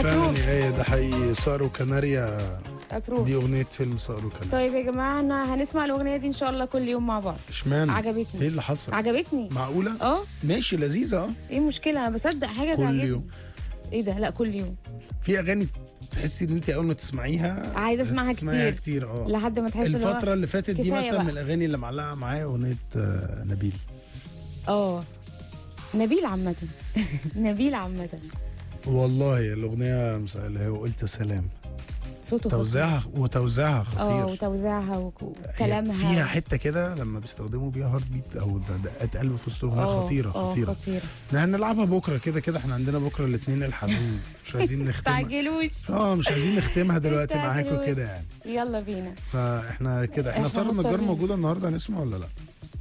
فعلا Approve. يا ايه ده حقيقي صار وكناريا ابروف دي اغنيه فيلم صار وكناريا طيب يا جماعه احنا هنسمع الاغنيه دي ان شاء الله كل يوم مع بعض اشمعنى عجبتني. ايه اللي حصل عجبتني معقوله اه ماشي لذيذه اه ايه المشكله انا بصدق حاجه كل تعجبني. يوم ايه ده لا كل يوم في اغاني تحسي ان انت اول ما تسمعيها عايزة أسمعها تسمعيها كتير. كتير اه لحد ما تحس إن هو- الفترة اللي فاتت دي كفاية مثلا بقى. من الأغاني اللي معلقة معايا أغنية آه، نبيل اه نبيل عامة نبيل عامة والله الأغنية مس- اللي هي قلت سلام صوته خطير. توزيعها وتوزيعها اه خطير وتوزيعها وك- هي وكلامها فيها حتة كده لما بيستخدموا بيها هارت بيت أو د- دقات قلب في وسط الأغنية آه، خطيرة آه، خطيرة خطيرة احنا هنلعبها بكرة كده كده احنا عندنا بكرة الاثنين الحزين مش عايزين نختمها تعجلوش اه مش عايزين نختمها دلوقتي معاكم تستعجلوش. كده يعني يلا بينا فاحنا كده احنا إحنا ساره النجار مضطرين. موجوده النهارده هنسمع ولا لا؟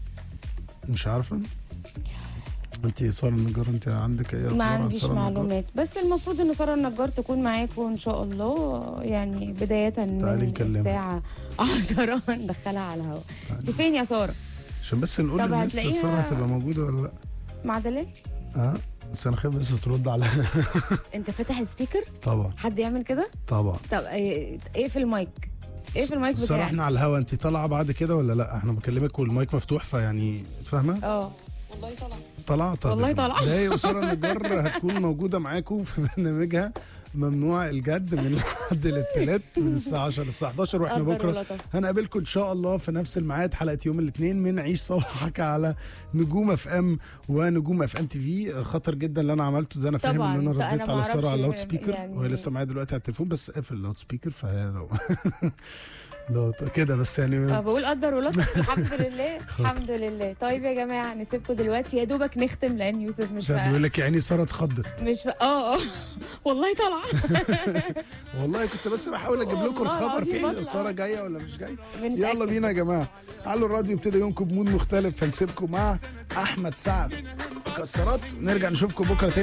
مش عارفه؟ انت ساره النجار انت عندك اي ما اخبار عن عنديش سارة النجار؟ معلومات بس المفروض ان ساره النجار تكون معاكم ان شاء الله يعني بدايه تعالي من نكلمها. الساعه 10 ندخلها على الهواء انت فين يا ساره عشان بس نقول طب للناس هتلاقيها- ساره هتبقى موجوده ولا لا؟ مع دلال اه بس انا خايف بس ترد على انت فاتح السبيكر طبعا حد يعمل كده طبعا طب ايه اقفل المايك اقفل المايك ساره بتاعك احنا على الهوا انت طالعه بعد كده ولا لا؟ احنا بكلمك والمايك مفتوح فيعني فاهمه؟ اه طالعه طب والله طالعة. لا هي ساره النجار هتكون موجوده معاكم في برنامجها ممنوع الجد من الحد للثلاث من الساعه 10 للساعه 11 واحنا قدر بكره ولطف. هنقابلكم ان شاء الله في نفس الميعاد حلقه يوم الاثنين من عيش صباحك على نجوم اف ام ونجوم اف ام تي في خطر جدا اللي انا عملته ده انا فاهم طبعاً. ان انا ده أنا رديت على ساره معرفش على اللاود سبيكر يعني- وهي لسه معايا دلوقتي على التليفون بس قافل اللاود سبيكر فهي لو لو كده بس اه يعني بقول قدر ولطف الحمد لله الحمد لله طيب يا جماعه نسيبكم دلوقتي يا دوبك نختم لان يوسف مش ده بقى بيقول لك يعني ساره اتخضت مش بقى اه اه والله طالعه والله كنت بس بحاول اجيب لكم والله الخبر العظيم فيه بطلع. ساره جايه ولا مش جايه بنتأكد. يلا بينا يا جماعه علوا الراديو ابتدى يومكم بمود مختلف فنسيبكم مع احمد سعد مكسرات ونرجع نشوفكم بكره تاني